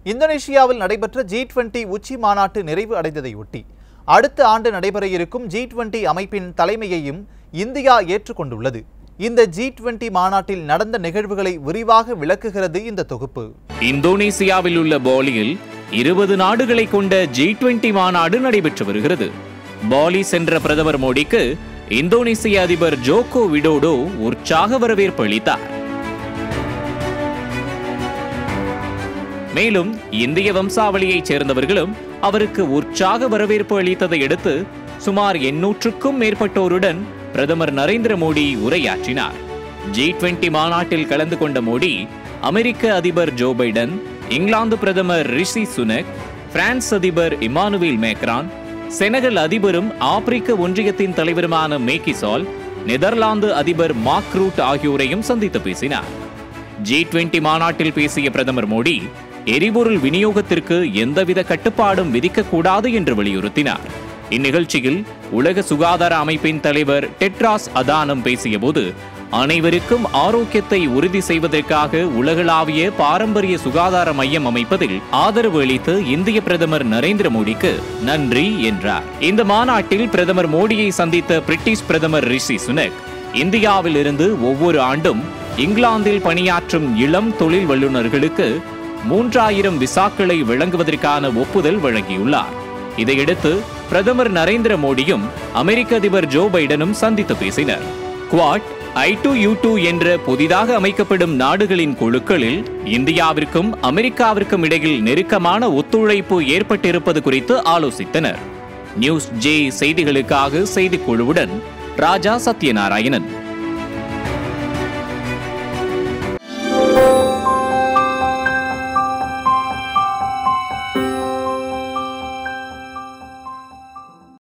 இந்தோனேஷியாவில் நடைபெற்ற G twenty உச்சி மாநாட்டு நிறைவு அடைந்ததையொட்டி அடுத்த ஆண்டு நடைபெற இருக்கும் ஜி டுவெண்டி அமைப்பின் தலைமையையும் இந்தியா ஏற்றுக்கொண்டுள்ளது இந்த ஜி டுவெண்டி மாநாட்டில் நடந்த நிகழ்வுகளை விரிவாக விளக்குகிறது இந்த தொகுப்பு இந்தோனேசியாவில் உள்ள பாலியில் இருபது நாடுகளை கொண்ட ஜி டுவெண்டி மாநாடு நடைபெற்று வருகிறது பாலி சென்ற பிரதமர் மோடிக்கு இந்தோனேசிய அதிபர் ஜோகோ விடோடோ உற்சாக வரவேற்பு அளித்தார் மேலும் இந்திய வம்சாவளியைச் சேர்ந்தவர்களும் அவருக்கு உற்சாக வரவேற்பு அளித்ததை அடுத்து சுமார் எண்ணூற்றுக்கும் மேற்பட்டோருடன் பிரதமர் நரேந்திர மோடி உரையாற்றினார் ஜி டுவெண்டி மாநாட்டில் கலந்து கொண்ட மோடி அமெரிக்க அதிபர் ஜோ பைடன் இங்கிலாந்து பிரதமர் ரிஷி சுனக் பிரான்ஸ் அதிபர் இமானுவேல் மேக்ரான் செனகல் அதிபரும் ஆப்பிரிக்க ஒன்றியத்தின் தலைவருமான மேக்கிசால் நெதர்லாந்து அதிபர் மார்க் ரூட் ஆகியோரையும் சந்தித்து பேசினார் ஜி டுவெண்டி மாநாட்டில் பேசிய பிரதமர் மோடி எரிபொருள் விநியோகத்திற்கு எந்தவித கட்டுப்பாடும் விதிக்கக்கூடாது என்று வலியுறுத்தினார் இந்நிகழ்ச்சியில் உலக சுகாதார அமைப்பின் தலைவர் டெட்ராஸ் அதானம் பேசியபோது அனைவருக்கும் ஆரோக்கியத்தை உறுதி செய்வதற்காக உலகளாவிய பாரம்பரிய சுகாதார மையம் அமைப்பதில் ஆதரவு அளித்து இந்திய பிரதமர் நரேந்திர மோடிக்கு நன்றி என்றார் இந்த மாநாட்டில் பிரதமர் மோடியை சந்தித்த பிரிட்டிஷ் பிரதமர் ரிஷி சுனக் இந்தியாவில் இருந்து ஒவ்வொரு ஆண்டும் இங்கிலாந்தில் பணியாற்றும் இளம் தொழில் வல்லுநர்களுக்கு மூன்றாயிரம் விசாக்களை வழங்குவதற்கான ஒப்புதல் வழங்கியுள்ளார் இதையடுத்து பிரதமர் நரேந்திர மோடியும் அமெரிக்க அதிபர் ஜோ பைடனும் சந்தித்து பேசினர் Quad I two U two என்ற புதிதாக அமைக்கப்படும் நாடுகளின் குழுக்களில் இந்தியாவிற்கும் அமெரிக்காவிற்கும் இடையில் நெருக்கமான ஒத்துழைப்பு ஏற்பட்டிருப்பது குறித்து ஆலோசித்தனர் நியூஸ் ஜே செய்திகளுக்காக செய்திக்குழுவுடன் ராஜா சத்யநாராயணன்